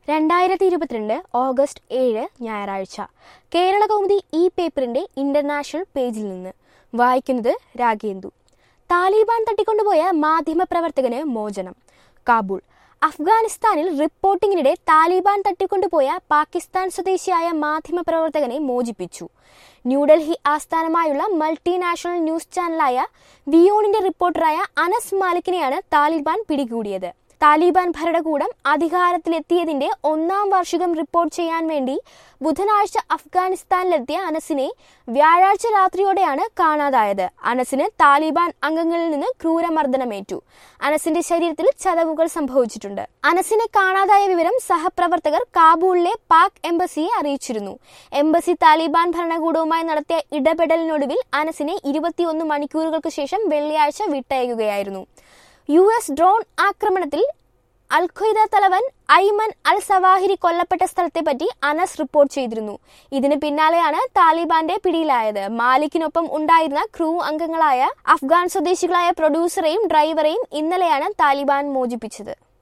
രണ്ടായിരത്തി ഇരുപത്തിരണ്ട് ഓഗസ്റ്റ് ഏഴ് ഞായറാഴ്ച കേരള കൗമുദി ഈ പേപ്പറിന്റെ ഇന്റർനാഷണൽ പേജിൽ നിന്ന് വായിക്കുന്നത് രാഗേന്ദു താലിബാൻ തട്ടിക്കൊണ്ടുപോയ മാധ്യമപ്രവർത്തകന് മോചനം കാബൂൾ അഫ്ഗാനിസ്ഥാനിൽ റിപ്പോർട്ടിങ്ങിനിടെ താലിബാൻ തട്ടിക്കൊണ്ടുപോയ പാകിസ്ഥാൻ സ്വദേശിയായ മാധ്യമപ്രവർത്തകനെ മോചിപ്പിച്ചു ന്യൂഡൽഹി ആസ്ഥാനമായുള്ള മൾട്ടിനാഷണൽ ന്യൂസ് ചാനലായ വിയോണിന്റെ റിപ്പോർട്ടറായ അനസ് മാലിക്കിനെയാണ് താലിബാൻ പിടികൂടിയത് താലിബാൻ ഭരണകൂടം അധികാരത്തിലെത്തിയതിന്റെ ഒന്നാം വാർഷികം റിപ്പോർട്ട് ചെയ്യാൻ വേണ്ടി ബുധനാഴ്ച അഫ്ഗാനിസ്ഥാനിലെത്തിയ അനസിനെ വ്യാഴാഴ്ച രാത്രിയോടെയാണ് കാണാതായത് അനസിന് താലിബാൻ അംഗങ്ങളിൽ നിന്ന് ക്രൂരമർദ്ദനമേറ്റു അനസിന്റെ ശരീരത്തിൽ ചതവുകൾ സംഭവിച്ചിട്ടുണ്ട് അനസിനെ കാണാതായ വിവരം സഹപ്രവർത്തകർ കാബൂളിലെ പാക് എംബസിയെ അറിയിച്ചിരുന്നു എംബസി താലിബാൻ ഭരണകൂടവുമായി നടത്തിയ ഇടപെടലിനൊടുവിൽ അനസിനെ ഇരുപത്തിയൊന്ന് മണിക്കൂറുകൾക്ക് ശേഷം വെള്ളിയാഴ്ച വിട്ടയക്കുകയായിരുന്നു യു എസ് ഡ്രോൺ ആക്രമണത്തിൽ അൽ ഖ്വയ്ദ തലവൻ ഐമൻ അൽ സവാഹിരി കൊല്ലപ്പെട്ട സ്ഥലത്തെപ്പറ്റി അനസ് റിപ്പോർട്ട് ചെയ്തിരുന്നു ഇതിന് പിന്നാലെയാണ് താലിബാന്റെ പിടിയിലായത് മാലിക്കിനൊപ്പം ഉണ്ടായിരുന്ന ക്രൂ അംഗങ്ങളായ അഫ്ഗാൻ സ്വദേശികളായ പ്രൊഡ്യൂസറെയും ഡ്രൈവറെയും ഇന്നലെയാണ് താലിബാൻ മോചിപ്പിച്ചത്